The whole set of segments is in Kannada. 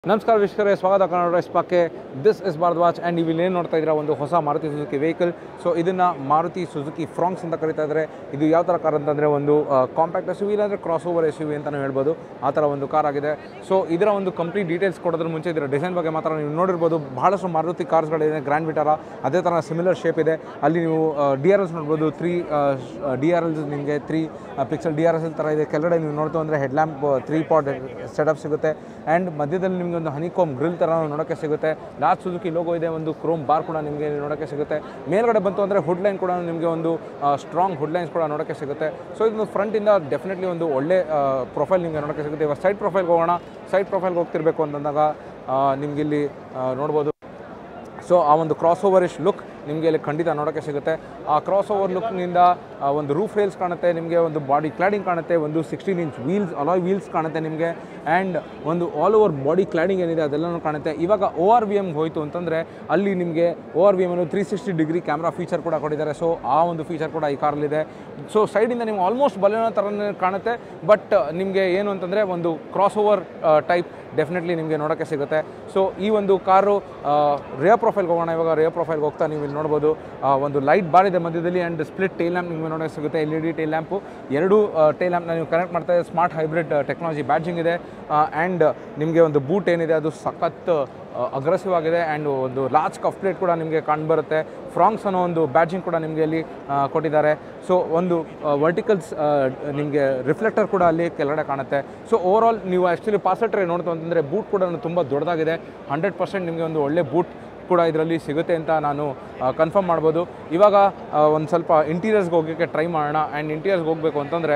ನಮಸ್ಕಾರ ವೀಕ್ಷಕರೇ ಸ್ವಾಗತ ಕನ್ನಡ ಸ್ಪಾಕ್ಕೆ ದಿಸ್ ಇಸ್ ಭಾರದ್ವಾಜ್ ಆ್ಯಂಡ್ ನೀವು ಇಲ್ಲೇನು ನೋಡ್ತಾ ಇದ್ದೀರಾ ಒಂದು ಹೊಸ ಮಾರುತಿ ಸುಜುಕಿ ವೆಹಿಕಲ್ ಸೊ ಇದನ್ನು ಮಾರುತಿ ಸುಜುಕಿ ಫ್ರಾಂಕ್ಸ್ ಅಂತ ಕರಿತಾ ಇದ್ದಾರೆ ಇದು ಯಾವ ಥರ ಕಾರ್ ಅಂತಂದರೆ ಒಂದು ಕಾಂಪ್ಯಾಕ್ಟ್ ಎಸ್ ಯು ವಿ ಇಲ್ಲಾಂದರೆ crossover S U V ಅಂತಲೂ ಹೇಳ್ಬೋದು ಆ ಥರ ಒಂದು ಕಾರ್ ಆಗಿದೆ ಸೊ ಇದರ ಒಂದು ಕಂಪ್ಲೀಟ್ ಡೀಟೇಲ್ಸ್ ಕೊಡೋದ್ರ ಮುಂಚೆ ಇದರ ಡಿಸೈನ್ ಬಗ್ಗೆ ಮಾತ್ರ ನೀವು ನೋಡಿರ್ಬೋದು ಬಹಳಷ್ಟು ಮಾರುತಿ ಕಾರ್ಸ್ಗಳಿದೆ ಗ್ರ್ಯಾಂಡ್ ವಿಟಾರ ಅದೇ ಥರ ಸಿಮಿಲರ್ ಶೇಪ್ ಇದೆ ಅಲ್ಲಿ ನೀವು ಡಿ ಆರ್ ಎಲ್ಸ್ ನೋಡ್ಬೋದು ತ್ರೀ ಡಿ ಆರ್ ಎಲ್ಸ್ ನಿಮಗೆ three pixel D R S ಥರ ಇದೆ ಕೆಳಗಡೆ ನೀವು ನೋಡ್ತು ಅಂದರೆ ಹೆಡ್ಲ್ಯಾಂಪ್ ತ್ರೀ ಪಾಟ್ ಸೆಟಪ್ ಸಿಗುತ್ತೆ ಆ್ಯಂಡ್ ಮಧ್ಯದಲ್ಲಿ ನಿಮಗೆ ಒಂದು ಹನಿಕೋಮ್ ಗ್ರಿಲ್ ಥರ ನೋಡೋಕ್ಕೆ ಸಿಗುತ್ತೆ ಲಾಸ್ಟ್ ಸುಜುಕಿ ಲೋಗೋ ಇದೆ ಒಂದು ಕ್ರೋಮ್ ಬಾರ್ ಕೂಡ ನಿಮಗೆ ನೋಡೋಕ್ಕೆ ಸಿಗುತ್ತೆ ಮೇಲ್ಗಡೆ ಬಂತು ಅಂದರೆ ಹುಡ್ ಲೈನ್ ಕೂಡ ನಿಮಗೆ ಒಂದು ಸ್ಟ್ರಾಂಗ್ ಹುಡ್ ಲೈನ್ಸ್ ಕೂಡ ನೋಡೋಕ್ಕೆ ಸಿಗುತ್ತೆ ಸೊ ಇದು ಫ್ರಂಟಿಂದ ಡೆಫಿನೆಟ್ಲಿ ಒಂದು ಒಳ್ಳೆ ಪ್ರೊಫೈಲ್ ನಿಮಗೆ ನೋಡೋಕ್ಕೆ ಸಿಗುತ್ತೆ ಇವಾಗ ಸೈಡ್ ಪ್ರೊಫೈಲ್ಗೆ ಹೋಗೋಣ ಸೈಡ್ ಪ್ರೊಫೈಲ್ಗೆ ಹೋಗ್ತಿರ್ಬೇಕು ಅಂತಂದಾಗ ನಿಮ್ಗೆ ಇಲ್ಲಿ ಆ, ನೋಡ್ಬೋದು ಸೊ ಆ ಒಂದು ಕ್ರಾಸ್ ಓವರಿಶ್ ಲುಕ್ ನಿಮಗೆ ಇಲ್ಲಿ ಖಂಡಿತ ನೋಡೋಕ್ಕೆ ಸಿಗುತ್ತೆ ಆ ಕ್ರಾಸ್ ಓವರ್ ಲುಕ್ನಿಂದ ಒಂದು ರೂಫ್ ರೇಲ್ಸ್ ಕಾಣುತ್ತೆ ನಿಮಗೆ ಒಂದು ಬಾಡಿ ಕ್ಲಾಡಿಂಗ್ ಕಾಣುತ್ತೆ ಒಂದು sixteen inch wheels alloy wheels ಕಾಣುತ್ತೆ ನಿಮಗೆ ಆ್ಯಂಡ್ ಒಂದು ಆಲ್ ಓವರ್ ಬಾಡಿ ಕ್ಲಾಡಿಂಗ್ ಏನಿದೆ ಅದೆಲ್ಲನೂ ಕಾಣುತ್ತೆ ಇವಾಗ ಓ ಆರ್ ವಿ ಎಮ್ಗೆ ಹೋಯಿತು ಅಂತಂದರೆ ಅಲ್ಲಿ ನಿಮಗೆ O R V M three sixty degree camera feature ಕೂಡ ಕೊಟ್ಟಿದ್ದಾರೆ ಸೊ ಆ ಒಂದು ಫೀಚರ್ ಕೂಡ ಈ ಕಾರಲ್ಲಿದೆ ಸೊ ಸೈಡಿಂದ ನಿಮ್ಗೆ ಆಲ್ಮೋಸ್ಟ್ ಬಲೆನೋ ಥರನೇ ಕಾಣುತ್ತೆ ಬಟ್ ನಿಮಗೆ ಏನು ಅಂತಂದರೆ ಒಂದು ಕ್ರಾಸ್ ಓವರ್ ಟೈಪ್ ಡೆಫಿನೆಟ್ಲಿ ನಿಮಗೆ ನೋಡೋಕ್ಕೆ ಸಿಗುತ್ತೆ ಸೊ ಈ ಒಂದು ಕಾರು ರೇರ್ ಪ್ರೊಫೈಲ್ಗೆ ಹೋಗೋಣ ಇವಾಗ ರೇರ್ ಪ್ರೊಫೈಲ್ಗೆ ಹೋಗ್ತಾ ನೀವು ಇಲ್ಲಿ ನೋಡ್ಬೋದು ಆ, ಒಂದು ಲೈಟ್ ಬಾರ್ ಇದೆ ಮಧ್ಯದಲ್ಲಿ ಆ್ಯಂಡ್ ಸ್ಪ್ಲಿಟ್ ಟೈಲ್ ಲ್ಯಾಂಪ್ ನಿಮಗೆ ನೋಡೋಕ್ಕೆ ಸಿಗುತ್ತೆ L E D tail lamp ಎರಡು ಟೈಲ್ ಲ್ಯಾಂಪ್ನ ನೀವು ಕನೆಕ್ಟ್ ಮಾಡ್ತಾ ಸ್ಮಾರ್ಟ್ ಹೈಬ್ರಿಡ್ ಟೆಕ್ನಾಲಜಿ ಬ್ಯಾಡ್ಜಿಂಗ್ ಇದೆ ಆ್ಯಂಡ್ ನಿಮಗೆ ಒಂದು ಬೂಟ್ ಏನಿದೆ ಅದು ಸಖತ್ ಅಗ್ರೆಸಿವ್ ಆಗಿದೆ ಆ್ಯಂಡ್ ಒಂದು ಲಾರ್ಜ್ ಕಫ್ ಪ್ಲೇಟ್ ಕೂಡ ನಿಮಗೆ ಕಂಡುಬರುತ್ತೆ ಫ್ರಾಂಕ್ಸ್ ಅನ್ನೋ ಒಂದು ಬ್ಯಾಡ್ಜಿಂಗ್ ಕೂಡ ನಿಮಗೆ ಅಲ್ಲಿ ಆ, ಕೊಟ್ಟಿದ್ದಾರೆ ಸೊ ಒಂದು ವರ್ಟಿಕಲ್ಸ್ ನಿಮಗೆ ರಿಫ್ಲೆಕ್ಟರ್ ಕೂಡ ಅಲ್ಲಿ ಕೆಳಗಡೆ ಕಾಣುತ್ತೆ ಸೊ ಓವರ್ ಆಲ್ ನೀವು ಆ್ಯಕ್ಚುಲಿ ಪಾಸಟ್ರೆ ನೋಡ್ತು ಅಂತಂದರೆ ಬೂಟ್ ಕೂಡ ತುಂಬ ದೊಡ್ಡದಾಗಿದೆ ಹಂಡ್ರೆಡ್ ಪರ್ಸೆಂಟ್ ನಿಮಗೆ ಒಂದು ಒಳ್ಳೆ ಬೂಟ್ ಕೂಡ ಇದರಲ್ಲಿ ಸಿಗುತ್ತೆ ಅಂತ ನಾನು ಕನ್ಫರ್ಮ್ ಮಾಡ್ಬೋದು ಇವಾಗ ಒಂದು ಸ್ವಲ್ಪ ಇಂಟೀರಿಯರ್ಸ್ಗೆ ಹೋಗೋಕ್ಕೆ ಟ್ರೈ ಮಾಡೋಣ ಆ್ಯಂಡ್ ಇಂಟೀರಿಯರ್ಸ್ಗೆ ಹೋಗಬೇಕು ಅಂತಂದರೆ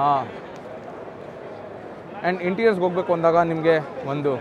ಆ್ಯಂಡ್ ಇಂಟೀರಿಯರ್ಸ್ಗೆ ಹೋಗಬೇಕು ಅಂದಾಗ ನಿಮಗೆ ಒಂದು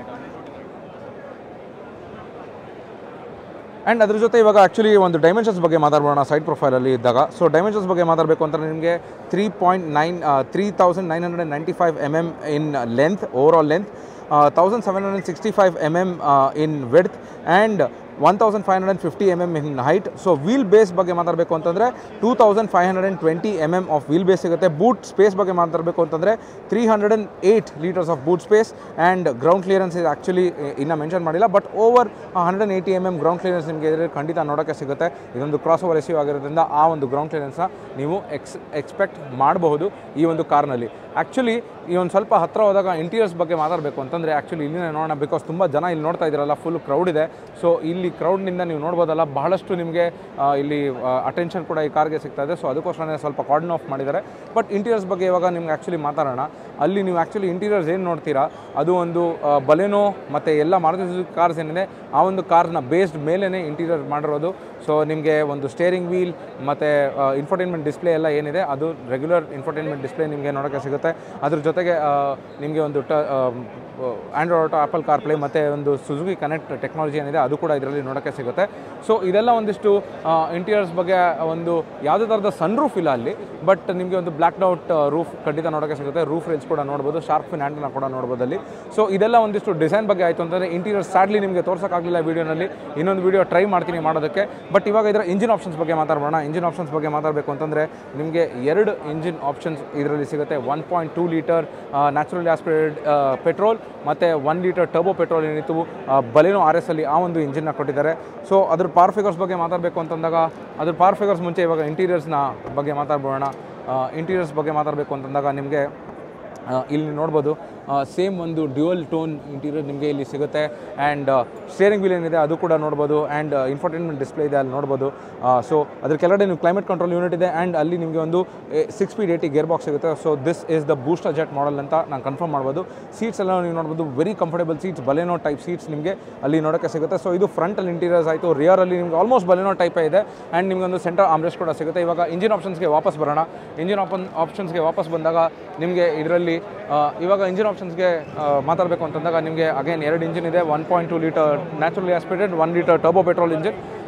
ಆ್ಯಂಡ್ ಅದ್ರ ಜೊತೆ ಇವಾಗ ಆ್ಯಕ್ಚುಲಿ ಒಂದು ಡೈಮೆನ್ಷನ್ಸ್ ಬಗ್ಗೆ ಮಾತಾಡೋಣ ಸೈಡ್ ಪ್ರೊಫೈಲಲ್ಲಿ ಇದ್ದಾಗ ಸೊ ಡೈಮೆನ್ಷನ್ಸ್ ಬಗ್ಗೆ ಮಾತಾಡಬೇಕು ಅಂತಂದರೆ ನಿಮಗೆ three point nine three thousand nine hundred ninety five M M in length overall length thousand seven hundred sixty five M M in width and one thousand five hundred fifty M M in height so wheelbase ಬಗ್ಗೆ ಮಾತಾಡಬೇಕು ಅಂತಂದರೆ two thousand five hundred and twenty M M of wheelbase ಸಿಗುತ್ತೆ ಬೂಟ್ ಸ್ಪೇಸ್ ಬಗ್ಗೆ ಮಾತಾಡಬೇಕು ಅಂತಂದರೆ three hundred and eight litres of boot space and ground clearance ಇದು ಆ್ಯಕ್ಚುಲಿ ಇನ್ನೂ ಮೆನ್ಷನ್ ಮಾಡಿಲ್ಲ but over hundred and eighty M M ground clearance ನಿಮಗೆ ಇದರಲ್ಲಿ ಖಂಡಿತ ನೋಡೋಕ್ಕೆ ಸಿಗುತ್ತೆ ಇದೊಂದು ಕ್ರಾಸ್ ಓವರ್ ಎಸಿವ್ ಆಗಿರೋದ್ರಿಂದ ಆ ಒಂದು ಗ್ರೌಂಡ್ ಕ್ಲಿಯರೆನ್ಸ್ನ ನೀವು ಎಕ್ಸ್ ಎಕ್ಸ್ಪೆಕ್ಟ್ ಮಾಡಬಹುದು ಈ ಒಂದು ಕಾರ್ನಲ್ಲಿ ಆ್ಯಕ್ಚುಲಿ ಈ ಒಂದು ಸ್ವಲ್ಪ ಹತ್ತಿರ ಹೋದಾಗ ಇಂಟೀರಿಯರ್ಸ್ ಬಗ್ಗೆ ಮಾತಾಡಬೇಕು ಅಂತಂದರೆ ಆ್ಯಕ್ಚುಲಿ ಇಲ್ಲಿನೇ ನೋಡೋಣ ಬಿಕಾಸ್ ತುಂಬ ಜನ ಇಲ್ಲಿ ನೋಡ್ತಾ ಇದ್ದೀರಲ್ಲ ಫುಲ್ ಕ್ರೌಡ್ ಇದೆ ಸೊ ಇಲ್ಲಿ ಕ್ರೌಡ್ನಿಂದ ನೀವು ನೋಡ್ಬೋದಲ್ಲ ಬಹಳಷ್ಟು ನಿಮಗೆ ಆ, ಇಲ್ಲಿ ಅಟೆನ್ಷನ್ ಕೂಡ ಈ ಕಾರ್ಗೆ ಸಿಗ್ತಾ ಇದೆ ಸೊ ಅದಕ್ಕೋಸ್ಕರ ಸ್ವಲ್ಪ ಕಾರ್ಡನ್ ಆಫ್ ಮಾಡಿದ್ದಾರೆ ಬಟ್ ಇಂಟೀರಿಯರ್ಸ್ ಬಗ್ಗೆ ಇವಾಗ ನಿಮ್ಗೆ ಆ್ಯಕ್ಚುಲಿ ಮಾತಾಡೋಣ ಅಲ್ಲಿ ನೀವು ಆ್ಯಕ್ಚುಲಿ ಇಂಟೀರಿಯರ್ಸ್ ಏನು ನೋಡ್ತೀರಾ ಅದು ಒಂದು ಬಲೆನೋ ಮತ್ತು ಎಲ್ಲ ಮಾರುತಿ ಸುಜುಕಿ ಕಾರ್ಸ್ ಏನಿದೆ ಆ ಒಂದು ಕಾರ್ನ ಬೇಸ್ಡ್ ಮೇಲೇ ಇಂಟೀರಿಯರ್ ಮಾಡಿರೋದು ಸೊ ನಿಮಗೆ ಒಂದು ಸ್ಟೇರಿಂಗ್ ವೀಲ್ ಮತ್ತು ಇನ್ಫರ್ಟೈನ್ಮೆಂಟ್ ಡಿಸ್ಪ್ಲೇ ಎಲ್ಲ ಏನಿದೆ ಅದು ರೆಗ್ಯುಲರ್ ಇನ್ಫರ್ಟೈನ್ಮೆಂಟ್ ಡಿಸ್ಪ್ಲೇ ನಿಮಗೆ ನೋಡೋಕ್ಕೆ ಸಿಗುತ್ತೆ ಅದ್ರ ಜೊತೆಗೆ ಆ, ನಿಮಗೆ ಒಂದು ಟ ಆ್ಯಂಡ್ರಾಯ್ಡ್ ಆಟೋ ಆ್ಯಪಲ್ ಕಾರ್ಪ್ಲೇ ಮತ್ತು ಒಂದು ಸುಜುಕಿ ಕನೆಕ್ಟ್ ಟೆಕ್ನಾಲಜಿ ಏನಿದೆ ಅದು ಕೂಡ ಇದರಲ್ಲಿ ನೋಡೋಕ್ಕೆ ಸಿಗುತ್ತೆ ಸೊ ಇದೆಲ್ಲ ಒಂದಿಷ್ಟು ಇಂಟೀರಿಯರ್ಸ್ ಬಗ್ಗೆ ಒಂದು ಯಾವುದೇ ಥರದ ಸನ್ ರೂಫ್ ಇಲ್ಲ ಅಲ್ಲಿ ಬಟ್ ನಿಮಗೆ ಒಂದು ಬ್ಲ್ಯಾಕ್ ಔಟ್ ರೂಫ್ ಖಂಡಿತ ನೋಡೋಕ್ಕೆ ಸಿಗುತ್ತೆ ರೂಫ್ ರೇಲ್ಸ್ ಕೂಡ ನೋಡ್ಬೋದು ಶಾರ್ಪ್ ಫಿನ್ ಹ್ಯಾಂಡಲ್ನ ಕೂಡ ನೋಡ್ಬೋದು ಅಲ್ಲಿ ಸೊ ಇದೆಲ್ಲ ಒಂದಿಷ್ಟು ಡಿಸೈನ್ ಬಗ್ಗೆ ಆಯಿತು ಅಂತಂದರೆ ಇಂಟೀರಿಯರ್ ಸ್ಯಾಡ್ಲಿ ನಿಮಗೆ ತೋರ್ಸೋಕ್ಕಾಗಲಿಲ್ಲ ವೀಡಿಯೋನಲ್ಲಿ ಇನ್ನೊಂದು ವೀಡಿಯೋ ಟ್ರೈ ಮಾಡ್ತೀನಿ ಮಾಡೋದಕ್ಕೆ ಬಟ್ ಇವಾಗ ಇದರ ಇಂಜಿನ್ ಆಪ್ಷನ್ಸ್ ಬಗ್ಗೆ ಮಾತಾಡೋಣ ಇಂಜಿನ್ ಆಪ್ಷನ್ಸ್ ಬಗ್ಗೆ ಮಾತಾಡಬೇಕು ಅಂತಂದರೆ ನಿಮಗೆ ಎರಡು ಇಂಜಿನ್ ಆಪ್ಷನ್ಸ್ ಇದರಲ್ಲಿ ಸಿಗುತ್ತೆ one point two litre naturally aspirated petrol ಮತ್ತು ಒನ್ ಲೀಟರ್ ಟರ್ಬೋ ಪೆಟ್ರೋಲ್ ಏನಿತ್ತು ಬಲಿನೋ ಆರ್ ಎಸ್ ಅಲ್ಲಿ ಆ ಒಂದು ಇಂಜಿನ್ನ ಕೊಟ್ಟಿದ್ದಾರೆ ಸೊ ಅದ್ರ ಪಾರ್ ಫಿಗರ್ಸ್ ಬಗ್ಗೆ ಮಾತಾಡಬೇಕು ಅಂತಂದಾಗ ಅದ್ರ ಪಾರ್ ಫಿಗರ್ಸ್ ಮುಂಚೆ ಇವಾಗ ಇಂಟೀರಿಯರ್ಸ್ನ ಬಗ್ಗೆ ಮಾತಾಡ್ಬೋಣ ಇಂಟೀರಿಯರ್ಸ್ ಬಗ್ಗೆ ಮಾತಾಡಬೇಕು ಅಂತಂದಾಗ ನಿಮಗೆ ಆ, ಇಲ್ಲಿ ನೋಡ್ಬೋದು ಸೇಮ್ ಒಂದು ಡ್ಯುಯಲ್ ಟೋನ್ ಇಂಟೀರಿಯರ್ ನಿಮಗೆ ಇಲ್ಲಿ ಸಿಗುತ್ತೆ ಆ್ಯಂಡ್ ಸ್ಟೇರಿಂಗ್ ವೀಲ್ ಏನಿದೆ ಅದು ಕೂಡ ನೋಡ್ಬೋದು ಆ್ಯಂಡ್ ಇನ್ಫರ್ಟೈನ್ಮೆಂಟ್ ಡಿಸ್ಪ್ಲೇ ಇದೆ ಅಲ್ಲಿ ನೋಡ್ಬೋದು ಸೊ ಅದ್ರ ಕೆಳಗಡೆ ನೀವು ಕ್ಲೈಮೇಟ್ ಕಂಟ್ರೋಲ್ ಯೂನಿಟ್ ಇದೆ ಆ್ಯಂಡ್ ಅಲ್ಲಿ ನಿಮಗೆ ಒಂದು six speed A T gearbox ಸಿಗುತ್ತೆ so this is the booster jet model ಅಂತ ನಾನು ಕನ್ಫರ್ಮ್ ಮಾಡ್ಬೋದು ಸೀಟ್ಸ್ ಎಲ್ಲ ನೀವು ನೋಡ್ಬೋದು very comfortable seats Baleno type seats ನಿಮಗೆ ಅಲ್ಲಿ ನೋಡೋಕ್ಕೆ ಸಿಗುತ್ತೆ ಸೊ ಇದು ಫ್ರಂಟಲ್ಲಿ ಇಂಟೀರಿಯರ್ಸ್ ಆಯಿತು ರಿಯರಲ್ಲಿ ನಿಮಗೆ ಆಲ್ಮೋಸ್ಟ್ ಬಲೆನೋ ಟೈಪೇ ಇದೆ ಆ್ಯಂಡ್ ನಿಮಗೆ ಒಂದು ಸೆಂಟರ್ ಆಮ್ರೆಸ್ಟ್ ಕೂಡ ಸಿಗುತ್ತೆ ಇವಾಗ ಇಂಜಿನ್ ಆಪ್ಷನ್ಸ್ಗೆ ವಾಪಸ್ ಬರೋಣ ಇಂಜಿನ್ ಆಪನ್ ಆಪ್ಷನ್ಸ್ಗೆ ವಾಪಸ್ ಬಂದಾಗ ನಿಮಗೆ ಇದರಲ್ಲಿ ಇವಾಗ ಇಂಜಿನ್ ಆಪ್ಷನ್ಸ್ಗೆ ಮಾತಾಡಬೇಕು ಅಂತಂದಾಗ ನಿಮಗೆ ಅಗೇನ್ ಎರಡು ಇಂಜಿನ್ ಇದೆ one point two litre naturally aspirated one litre turbo petrol engine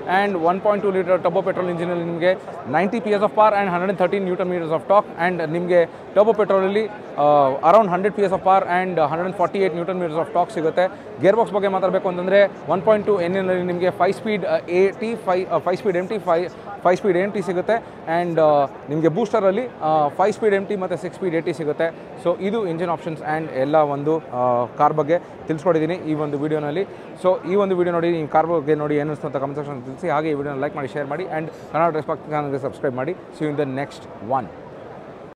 and one point two litre turbo petrol ಇಂಜಿನಲ್ಲಿ ನಿಮಗೆ ninety P S of power and hundred thirteen newton metres of torque and ನಿಮಗೆ ಟರ್ಬೋ ಪೆಟ್ರೋಲಲ್ಲಿ around hundred P S of power and hundred forty eight newton metres of torque ಸಿಗುತ್ತೆ ಗೇರ್ ಬಾಕ್ಸ್ ಬಗ್ಗೆ ಮಾತಾಡಬೇಕು ಅಂತಂದರೆ ಒನ್ ಪಾಯಿಂಟ್ ಟು ಎನ್ ಎನ್ನಲ್ಲಿ ನಿಮಗೆ ಫೈವ್ ಸ್ಪೀಡ್ ಎ ಟಿ ಫೈ ಫೈವ್ ಸ್ಪೀಡ್ ಎಮ್ ಟಿ ಫೈ ಫೈವ್ ಸ್ಪೀಡ್ ಎಮ್ ಟಿ ಸಿಗುತ್ತೆ ಆ್ಯಂಡ್ ನಿಮಗೆ ಬೂಸ್ಟರಲ್ಲಿ ಫೈವ್ ಸ್ಪೀಡ್ ಎಮ್ ಟಿ ಮತ್ತು ಸಿಕ್ಸ್ ಸ್ಪೀಡ್ ಎ ಟಿ ಸಿಗುತ್ತೆ ಸೊ ಇದು ಇಂಜಿನ್ ಆಪ್ಷನ್ಸ್ ಆ್ಯಂಡ್ ಎಲ್ಲ ಒಂದು ಕಾರ್ ಬಗ್ಗೆ ತಿಳಿಸ್ಕೊಟ್ಟಿದ್ದೀನಿ ಈ ಒಂದು ವಿಡಿಯೋನಲ್ಲಿ ಸೊ ಈ ಒಂದು ವಿಡಿಯೋ ನೋಡಿ ನೀವು ಕಾರ್ ಬಗ್ಗೆ ನೋಡಿ ಏನು ಅನಿಸ್ತು ಅಂತ ಕಮೆಂಟ್ ಸೆಕ್ಷನ್ ತಿಳಿಸಿ ಹಾಗೆ ಈ ವಿಡಿಯೋನ ಲೈಕ್ ಮಾಡಿ ಶೇರ್ ಮಾಡಿ ಆ್ಯಂಡ್ ಕನ್ನಡ ಡ್ರೆಸ್ ಚಾನಲ್ಗೆ ಸಬ್ಸ್ಕ್ರೈಬ್ ಮಾಡಿ see in the next one